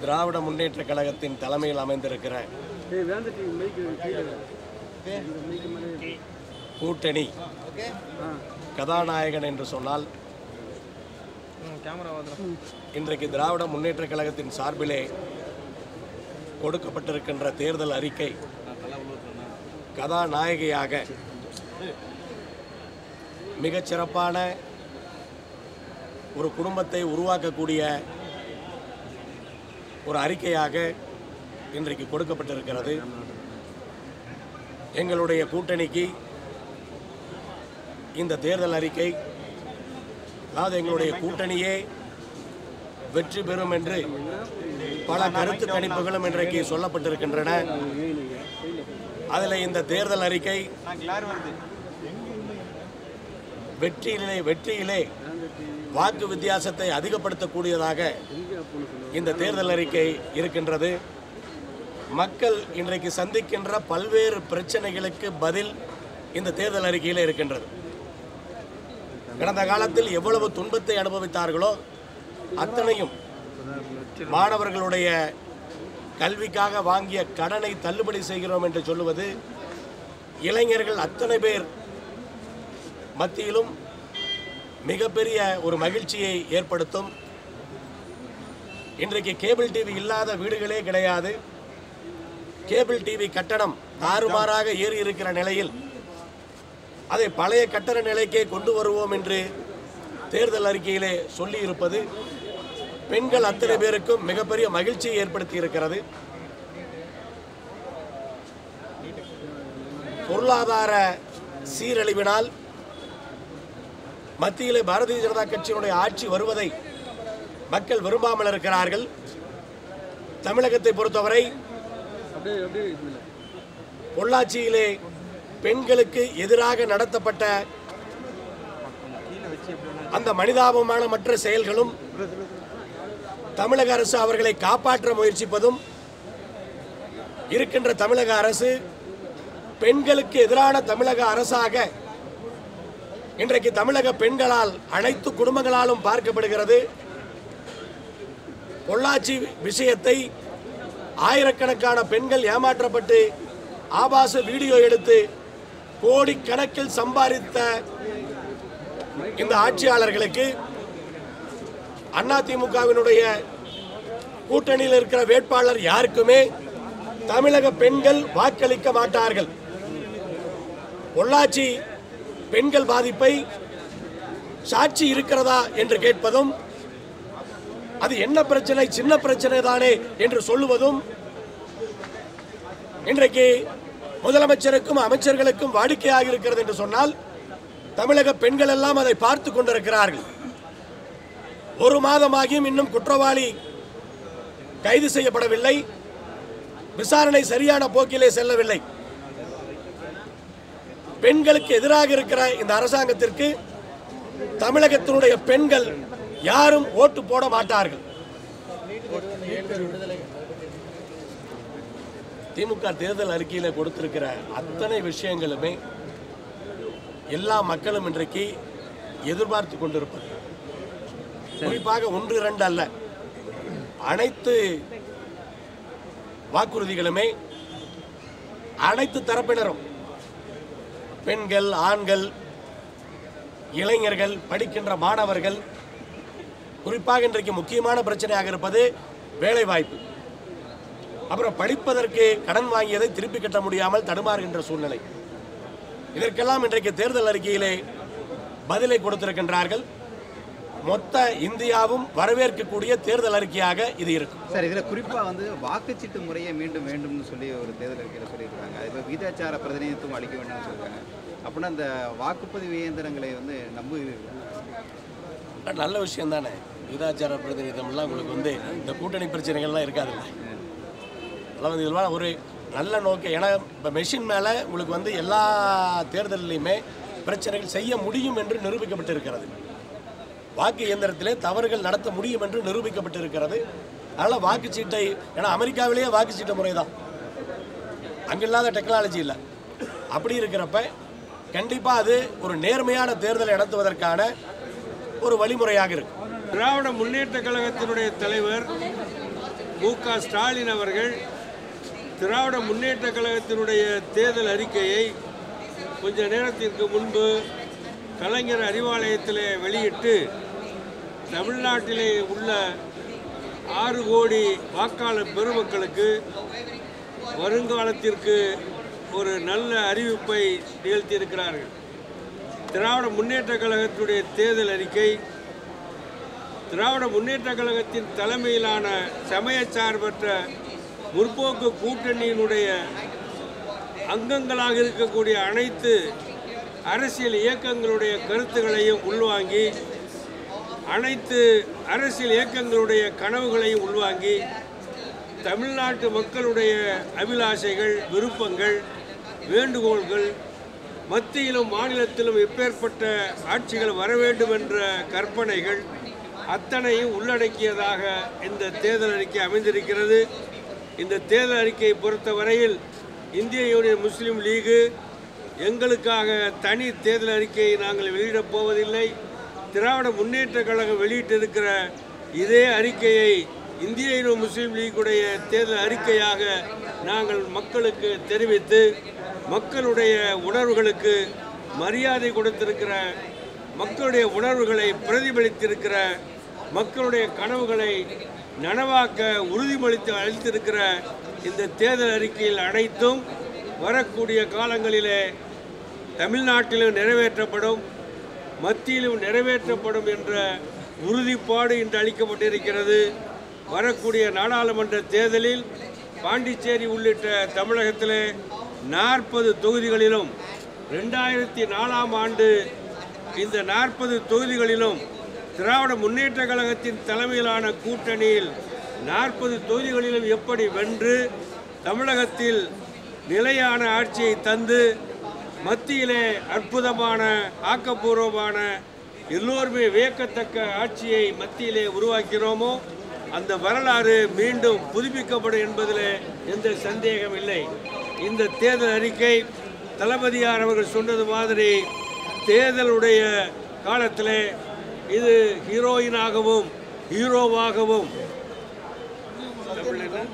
திராவிட முன்னேற்ற கழகத்தின் தலைமையில் அமைந்திருக்கிற ஏய் வேந்தட்டி மைக்கு கீழே இந்த மைக்கு மேலே கூட்டணி ஆ கதாநாயகன் என்று சொன்னால் இன்றைக்கு திராவிட முன்னேற்ற கழகத்தின் சார்பிலே கொடுக்கப்பட்டிருக்கின்ற தேர்தல் அறிக்கை கதாநாயகியாக மிகச் சிறப்பான ஒரு குடும்பத்தை உருவாக்கக்கூடிய ஒரு அறிக்கையாக இன்றைக்கு கொடுக்கப்பட்டிருக்கிறது எங்களுடைய கூட்டணிக்கு இந்த தேர்தல் அறிக்கை அதாவது எங்களுடைய கூட்டணியே வெற்றி பெறும் என்று பல கருத்து கணிப்புகளும் இன்றைக்கு சொல்லப்பட்டிருக்கின்றன அதில் இந்த தேர்தல் அறிக்கை வெற்றியிலே வெற்றியிலே வாக்கு வித்தியாசத்தை அதிகப்படுத்தக்கூடியதாக இந்த தேர்தல் அறிக்கை இருக்கின்றது மக்கள் இன்றைக்கு சந்திக்கின்ற பல்வேறு பிரச்சனைகளுக்கு பதில் இந்த தேர்தல் அறிக்கையில் இருக்கின்றது கடந்த காலத்தில் எவ்வளவு துன்பத்தை அனுபவித்தார்களோ அத்தனையும் மாணவர்களுடைய கல்விக்காக வாங்கிய கடனை தள்ளுபடி செய்கிறோம் என்று சொல்லுவது இளைஞர்கள் அத்தனை பேர் மத்தியிலும் மிகப்பெரிய ஒரு மகிழ்ச்சியை ஏற்படுத்தும் இன்றைக்கு கேபிள் டிவி இல்லாத வீடுகளே கிடையாது கேபிள் டிவி கட்டணம் தாறுமாறாக ஏறி இருக்கிற நிலையில் அதை பழைய கட்டண நிலைக்கே கொண்டு வருவோம் என்று தேர்தல் அறிக்கையிலே சொல்லியிருப்பது பெண்கள் அத்தனை பேருக்கும் மிகப்பெரிய மகிழ்ச்சியை ஏற்படுத்தி இருக்கிறது பொருளாதார சீரழிவினால் மத்தியிலே பாரதிய ஜனதா கட்சியினுடைய ஆட்சி வருவதை மக்கள் விரும்பாமல் இருக்கிறார்கள் தமிழகத்தை பொறுத்தவரை அப்படியே அப்படியே இதுல பொள்ளாச்சியிலே பெண்களுக்கு எதிராக நடத்தப்பட்ட அந்த மனிதாபமான மற்ற செயல்களும் தமிழக அரசு அவர்களை காப்பாற்ற முயற்சிப்பதும் இருக்கின்ற தமிழக அரசு பெண்களுக்கு எதிரான தமிழக அரசாக இன்றைக்கு தமிழக பெண்களால் அனைத்து குடும்பங்களாலும் பார்க்கப்படுகிறது பொள்ளாச்சி விஷயத்தை ஆயிரக்கணக்கான பெண்கள் ஏமாற்றப்பட்டு ஆபாச வீடியோ எடுத்து கோடிக்கணக்கில் சம்பாதித்த இந்த ஆட்சியாளர்களுக்கு அதிமுகவினுடைய கூட்டணியில் இருக்கிற வேட்பாளர் யாருக்குமே தமிழக பெண்கள் வாக்களிக்க மாட்டார்கள் பொள்ளாச்சி பெண்கள் பாதிப்பை சாட்சி இருக்கிறதா என்று கேட்பதும் அது என்ன பிரச்சனை சின்ன பிரச்சனை தானே என்று சொல்லுவதும் இன்றைக்கு முதலமைச்சருக்கும் அமைச்சர்களுக்கும் வாடிக்கையாக இருக்கிறது என்று சொன்னால் தமிழக பெண்கள் எல்லாம் அதை பார்த்து கொண்டிருக்கிறார்கள் ஒரு மாதமாகியும் இன்னும் குற்றவாளி கைது செய்யப்படவில்லை விசாரணை சரியான போக்கிலே செல்லவில்லை பெண்களுக்கு எதிராக இருக்கிற இந்த அரசாங்கத்திற்கு தமிழகத்தினுடைய பெண்கள் யாரும் ஓட்டு போட மாட்டார்கள் திமுக தேர்தல் அறிக்கையில கொடுத்திருக்கிற அத்தனை விஷயங்களுமே எல்லா மக்களும் இன்றைக்கு எதிர்பார்த்து கொண்டிருப்பது குறிப்பாக ஒன்று இரண்டு அல்ல அனைத்து வாக்குறுதிகளுமே அனைத்து தரப்பினரும் பெண்கள் ஆண்கள் இளைஞர்கள் படிக்கின்ற மாணவர்கள் குறிப்பாக இன்றைக்கு முக்கியமான பிரச்சனையாக இருப்பது வேலை வாய்ப்பு அப்புறம் படிப்பதற்கு கடன் வாங்கியதை திருப்பி கட்ட முடியாமல் தடுமாறுகின்ற சூழ்நிலை இதற்கெல்லாம் இன்றைக்கு தேர்தல் அறிக்கையிலே பதிலை கொடுத்திருக்கின்றார்கள் மொத்த இந்தியாவும் வரவேற்கக்கூடிய தேர்தல் அறிக்கையாக இது இருக்கும் சார் இதில் குறிப்பாக வந்து வாக்குச்சீட்டு முறையை மீண்டும் வேண்டும்னு சொல்லி ஒரு தேர்தல் அறிக்கையில் சொல்லியிருக்காங்க இப்போ விகிதாச்சார பிரதிநிதித்துவம் அளிக்க வேண்டும்னு சொல்றாங்க அப்படின்னா அந்த வாக்குப்பதிவு இயந்திரங்களை வந்து நம்புகிறீர்கள் நல்ல விஷயம் தானே விகிதாச்சார பிரதிநிதித்தம்லாம் உங்களுக்கு வந்து இந்த கூட்டணி பிரச்சனைகள்லாம் இருக்காதுல்ல அதெல்லாம் வந்து இதெல்லாம் ஒரு நல்ல நோக்கம் ஏன்னா இப்போ மெஷின் மேலே உங்களுக்கு வந்து எல்லா தேர்தல்லையுமே பிரச்சனைகள் செய்ய முடியும் என்று நிரூபிக்கப்பட்டிருக்கிறது வாக்கு இயந்திரத்திலே தவறுகள் நடத்த முடியும் என்று நிரூபிக்கப்பட்டிருக்கிறது அதனால் வாக்குச்சீட்டை ஏன்னா அமெரிக்காவிலேயே வாக்குச்சீட்டு முறை தான் அங்கே இல்லாத டெக்னாலஜி இல்லை அப்படி இருக்கிறப்ப கண்டிப்பாக அது ஒரு நேர்மையான தேர்தலை நடத்துவதற்கான ஒரு வழிமுறையாக இருக்கும் திராவிட முன்னேற்ற கழகத்தினுடைய தலைவர் மு க ஸ்டாலின் அவர்கள் திராவிட முன்னேற்ற கழகத்தினுடைய தேர்தல் அறிக்கையை கொஞ்ச நேரத்திற்கு முன்பு கலைஞர் அறிவாலயத்தில் வெளியிட்டு தமிழ்நாட்டிலே உள்ள ஆறு கோடி வாக்காளர் பெருமக்களுக்கு வருங்காலத்திற்கு ஒரு நல்ல அறிவிப்பை நிகழ்த்தியிருக்கிறார்கள் திராவிட முன்னேற்ற கழகத்துடைய தேர்தல் அறிக்கை திராவிட முன்னேற்ற கழகத்தின் தலைமையிலான சமயச்சார்பற்ற முற்போக்கு கூட்டணியினுடைய அங்கங்களாக இருக்கக்கூடிய அனைத்து அரசியல் இயக்கங்களுடைய கருத்துக்களையும் உள்வாங்கி அனைத்து அரசியல் இயக்கங்களுடைய கனவுகளையும் உள்வாங்கி தமிழ்நாட்டு மக்களுடைய அபிலாஷைகள் விருப்பங்கள் வேண்டுகோள்கள் மத்தியிலும் மாநிலத்திலும் எப்பேற்பட்ட ஆட்சிகள் வர வேண்டும் என்ற கற்பனைகள் அத்தனையும் உள்ளடக்கியதாக இந்த தேர்தல் அறிக்கை அமைந்திருக்கிறது இந்த தேர்தல் அறிக்கையை பொறுத்தவரையில் இந்திய யூனியன் முஸ்லீம் லீகு எங்களுக்காக தனி தேர்தல் அறிக்கையை நாங்கள் வெளியிடப் போவதில்லை திராவிட முன்னேற்ற கழகம் வெளியிட்டிருக்கிற இதே அறிக்கையை இந்திய யூனியன் முஸ்லீம் லீக்குடைய தேர்தல் அறிக்கையாக நாங்கள் மக்களுக்கு தெரிவித்து மக்களுடைய உணர்வுகளுக்கு மரியாதை கொடுத்திருக்கிற மக்களுடைய உணர்வுகளை பிரதிபலித்திருக்கிற மக்களுடைய கனவுகளை நனவாக்க உறுதிமொழித்து அளித்திருக்கிற இந்த தேர்தல் அறிக்கையில் அனைத்தும் வரக்கூடிய காலங்களிலே தமிழ்நாட்டிலும் நிறைவேற்றப்படும் மத்தியிலும் நிறைவேற்றப்படும் என்ற உறுதிப்பாடு இன்று அளிக்கப்பட்டிருக்கிறது வரக்கூடிய நாடாளுமன்ற தேர்தலில் பாண்டிச்சேரி உள்ளிட்ட தமிழகத்தில் நாற்பது தொகுதிகளிலும் ரெண்டாயிரத்தி நாலாம் ஆண்டு இந்த நாற்பது தொகுதிகளிலும் திராவிட முன்னேற்ற கழகத்தின் தலைமையிலான கூட்டணியில் நாற்பது தொகுதிகளிலும் எப்படி வென்று தமிழகத்தில் நிலையான ஆட்சியை தந்து மத்தியிலே அற்புதமான ஆக்கப்பூர்வமான எல்லோருமே வியக்கத்தக்க ஆட்சியை மத்தியிலே உருவாக்கிறோமோ அந்த வரலாறு மீண்டும் புதுப்பிக்கப்படும் என்பதில் எந்த சந்தேகம் இல்லை இந்த தேர்தல் அறிக்கை தளபதியார் அவர்கள் சொன்னது மாதிரி தேர்தலுடைய காலத்தில் இது ஹீரோயினாகவும் ஹீரோவாகவும் தமிழ்ல என்ன?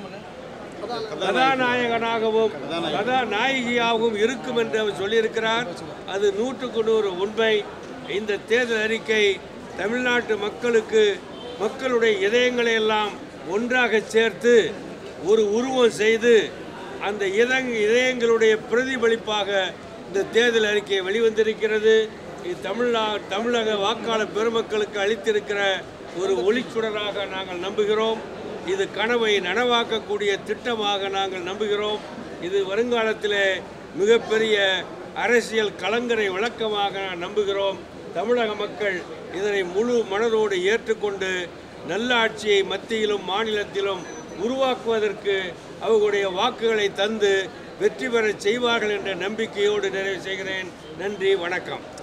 கதாநாயகனாகவும் கதாநாயகியாகவும் இருக்கும் என்று அவர் சொல்லியிருக்கிறார் அது நூற்றுக்கு நூறு உண்மை இந்த தேர்தல் அறிக்கை தமிழ்நாட்டு மக்களுக்கு மக்களுடைய இதயங்களை எல்லாம் ஒன்றாக சேர்த்து ஒரு உருவம் செய்து அந்த இதங் இதயங்களுடைய பிரதிபலிப்பாக இந்த தேர்தல் அறிக்கை வெளிவந்திருக்கிறது இது தமிழ்நா தமிழக வாக்காளர் பெருமக்களுக்கு அளித்திருக்கிற ஒரு ஒளிச்சுடராக நாங்கள் நம்புகிறோம் இது கனவை நனவாக்கக்கூடிய திட்டமாக நாங்கள் நம்புகிறோம் இது வருங்காலத்தில் மிகப்பெரிய அரசியல் கலங்கரை விளக்கமாக நம்புகிறோம் தமிழக மக்கள் இதனை முழு மனதோடு ஏற்றுக்கொண்டு நல்ல ஆட்சியை மத்தியிலும் மாநிலத்திலும் உருவாக்குவதற்கு அவர்களுடைய வாக்குகளை தந்து வெற்றி பெறச் செய்வார்கள் என்ற நம்பிக்கையோடு நிறைவு செய்கிறேன் நன்றி வணக்கம்